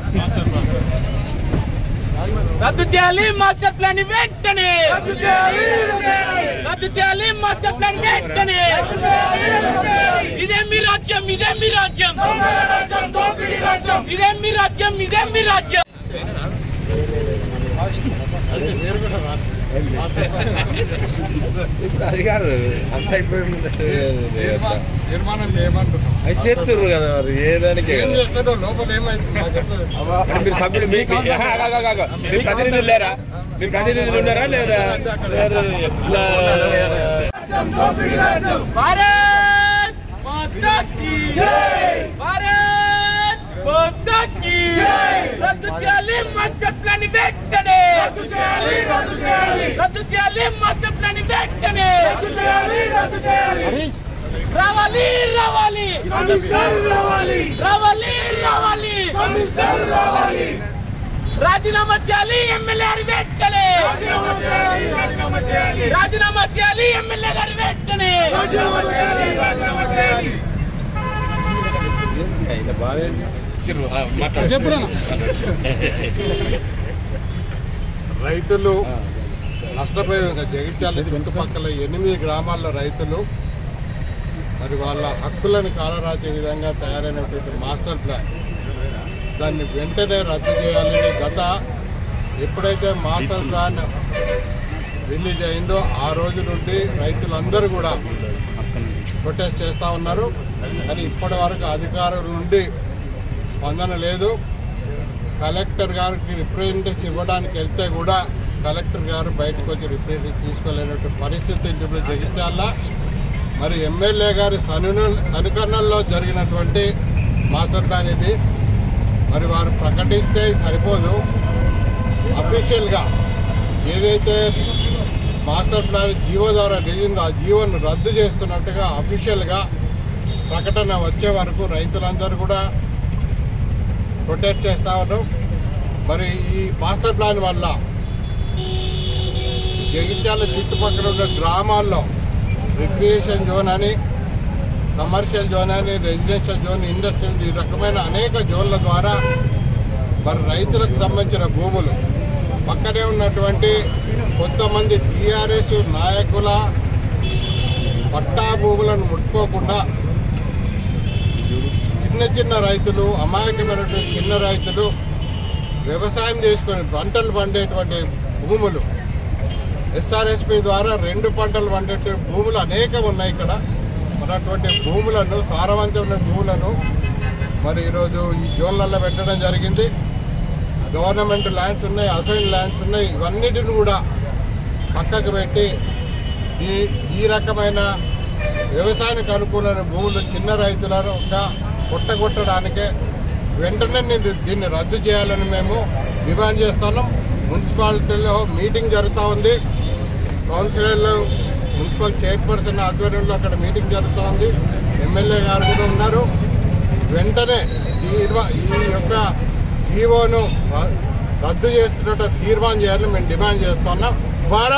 రద్దు చేయాలి master plan వెంటనే రద్దు చేయాలి మాస్టర్ ప్లాన్ వెంటనే ఇదే మీ రాజ్యం ఇదే మీ రాజ్యం ఇదే మీ రాజ్యం ఇదే మీ రాజ్యం అది కాదు అంత అయిపోయింది తీర్మానం చేయమంటున్నాం అది చేస్తుర్రు కదా మరి ఏదానికి ఏం చేస్తారో లోపల ఏమైతుంది మాకు ఎట్లా తెలుసు? మీరు సభ్యులు మీకు ఆహా, ఆగు, ఆగు, ఆగు. మీరు ప్రతినిధులు లేరా మీరు ప్రతినిధులు ఉన్నారా లేదా ఇలా- భారత్ మాతా కీ భారత్ మాతా కీ రద్దు చేయాలి మాస్టర్ ప్లాన్ వెంటనే రద్దు చేయాలి రద్దు చేయాలి రద్దు చేయాలి మాస్టర్ ప్లాన్ వెంటనే రద్దు చేయాలి రద్దు చేయాలి రావాలి రావాలి కమిషనర్ రావాలి రావాలి రావాలి కమిషనర్ రావాలి రాజీనామా చేయాలి ఎమ్మెల్యే గారి వెంటనే రాజీనామా చేయాలి రాజీనామా చేయాలి రాజీనామా చేయాలి ఎమ్మెల్యే గారి వెంటనే రాజీనామా చేయాలి రాజీనామా చేయాలి ఆయన బాగా ఇచ్చిర్రు. ఆ, మాట్లాడు. రైతులు నష్టపోయే జగిత్యాల చుట్టుపక్కల ఎనిమిది గ్రామాల రైతులు మరి వాళ్ళ హక్కులను కాలరాచే విధంగా తయారైనటువంటి మాస్టర్ ప్లాన్ దాన్ని వెంటనే రద్దు చేయాలని గత ఎప్పుడైతే మాస్టర్ ప్లాన్ రిలీజ్ అయిందో ఆ రోజు నుండి రైతులందరూ కూడా ప్రొటెస్ట్ చేస్తూ ఉన్నారు కానీ ఇప్పటి వరకు అధికారుల నుండి స్పందన లేదు కలెక్టర్ గారికి రిప్రజెంటేషన్ ఇవ్వడానికి వెళ్తే కూడా కలెక్టర్ గారు బయటకు వచ్చి రిప్రజెంటేషన్ తీసుకోలేనటువంటి పరిస్థితి ఇప్పుడు జగిత్యాల మరి ఎమ్మెల్యే గారి సను సనుకరణలో జరిగినటువంటి మాస్టర్ ప్లాన్ ఇది మరి వారు ప్రకటిస్తే సరిపోదు అఫీషియల్గా ఏదైతే మాస్టర్ ప్లాన్ జీవో ద్వారా రిలీజ్ ఆ జీవోను రద్దు చేస్తున్నట్టుగా అఫీషియల్గా ప్రకటన వచ్చే వరకు రైతులందరూ కూడా ప్రొటెస్ట్ చేస్తా ఉన్నారు మరి ఈ మాస్టర్ ప్లాన్ వల్ల జగిత్యాల చుట్టుపక్కల ఉన్న గ్రామాల్లో రిక్రియేషన్ జోన్ అని కమర్షియల్ జోన్ అని రెసిడెన్షియల్ జోన్ ఇండస్ట్రియల్ ఈ రకమైన అనేక జోన్ల ద్వారా మరి రైతులకు సంబంధించిన భూములు పక్కనే ఉన్నటువంటి కొంతమంది టీఆర్ఎస్ నాయకుల పట్టా భూములను ముట్టుకోకుండా చిన్న చిన్న రైతులు అమాయకమైనటువంటి చిన్న రైతులు వ్యవసాయం చేసుకొని పంటలు పండేటువంటి భూములు ఎస్ఆర్ఎస్పి ద్వారా రెండు పంటలు పండే భూములు అనేకం ఉన్నాయి ఇక్కడ మరి అటువంటి భూములను సారవంతమైన భూములను మరి ఈరోజు ఈ జోన్లలో పెట్టడం జరిగింది గవర్నమెంట్ ల్యాండ్స్ ఉన్నాయి అసైన్ ల్యాండ్స్ ఉన్నాయి ఇవన్నిటిని కూడా పక్కకు పెట్టి ఈ ఈ రకమైన వ్యవసాయానికి అనుకూలమైన భూములు చిన్న రైతులను ఒక కొట్టగొట్టడానికే వెంటనే నేను దీన్ని రద్దు చేయాలని మేము డిమాండ్ చేస్తున్నాం మున్సిపాలిటీలో మీటింగ్ జరుగుతూ ఉంది కౌన్సిలర్లు మున్సిపల్ చైర్పర్సన్ ఆధ్వర్యంలో అక్కడ మీటింగ్ జరుగుతూ ఉంది ఎమ్మెల్యే గారు కూడా ఉన్నారు వెంటనే తీర్మా ఈ యొక్క జీవోను రద్దు చేస్తున్నట్టు తీర్మానం చేయాలని మేము డిమాండ్ చేస్తున్నాం భారత్